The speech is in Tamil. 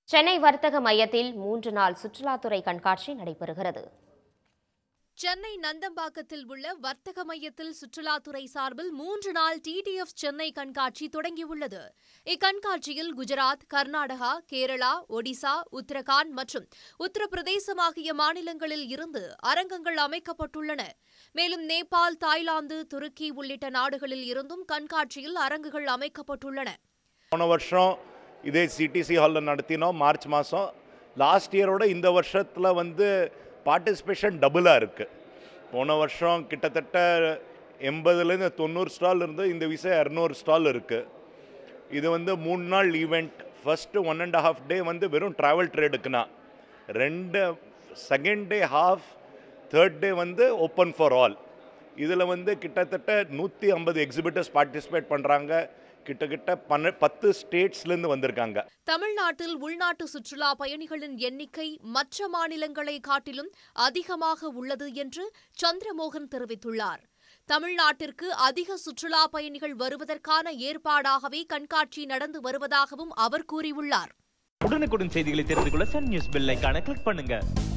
சென்னை வர்த்தக மையத்தில் மூன்று நாள் சுற்றுலாத்துறை கண்காட்சி நடைபெறுகிறது சென்னை நந்தம்பாக்கத்தில் உள்ள வர்த்தக மையத்தில் சுற்றுலாத்துறை சார்பில் மூன்று நாள் டிடிஎஃப் சென்னை கண்காட்சி தொடங்கியுள்ளது இக்கண்காட்சியில் குஜராத் கர்நாடகா கேரளா ஒடிசா உத்தரகாண்ட் மற்றும் உத்தரப்பிரதேசம் ஆகிய மாநிலங்களில் இருந்து அரங்கங்கள் அமைக்கப்பட்டுள்ளன மேலும் நேபாள் தாய்லாந்து துருக்கி உள்ளிட்ட நாடுகளில் இருந்தும் கண்காட்சியில் அரங்குகள் அமைக்கப்பட்டுள்ளன போன வருஷம் இதே சிடிசி ஹாலில் நடத்தினோம் மார்ச் மாதம் லாஸ்ட் இயரோட இந்த வருஷத்தில் வந்து பார்ட்டிசிபேஷன் டபுளாக இருக்குது போன வருஷம் கிட்டத்தட்ட எண்பதுலேருந்து தொண்ணூறு ஸ்டால் இருந்து இந்த விஷயம் இரநூறு ஸ்டால் இருக்குது இது வந்து மூணு நாள் event first one and half day வந்து வெறும் ட்ராவல் ட்ரேடுக்குனா ரெண்டு second day half third day வந்து ஓப்பன் ஃபார் ஆல் இதில் வந்து கிட்டத்தட்ட நூற்றி ஐம்பது எக்ஸிபிட்டர்ஸ் பார்ட்டிசிபேட் பண்ணுறாங்க கிட்டத்தட்ட பன்ன பத்து ஸ்டேட்ஸ்லேருந்து வந்திருக்காங்க தமிழ்நாட்டில் உள்நாட்டு சுற்றுலா பயணிகளின் எண்ணிக்கை மற்ற மாநிலங்களை காட்டிலும் அதிகமாக உள்ளது என்று சந்திரமோகன் தெரிவித்துள்ளார் தமிழ்நாட்டிற்கு அதிக சுற்றுலா பயணிகள் வருவதற்கான ஏற்பாடாகவே கண்காட்சி நடந்து வருவதாகவும் அவர் கூறியுள்ளார் உடனுக்குடன் செய்திகளை தெரிந்து கொள்ள சன் நியூஸ் பெல் ஐகானை கிளிக் பண்ணுங்க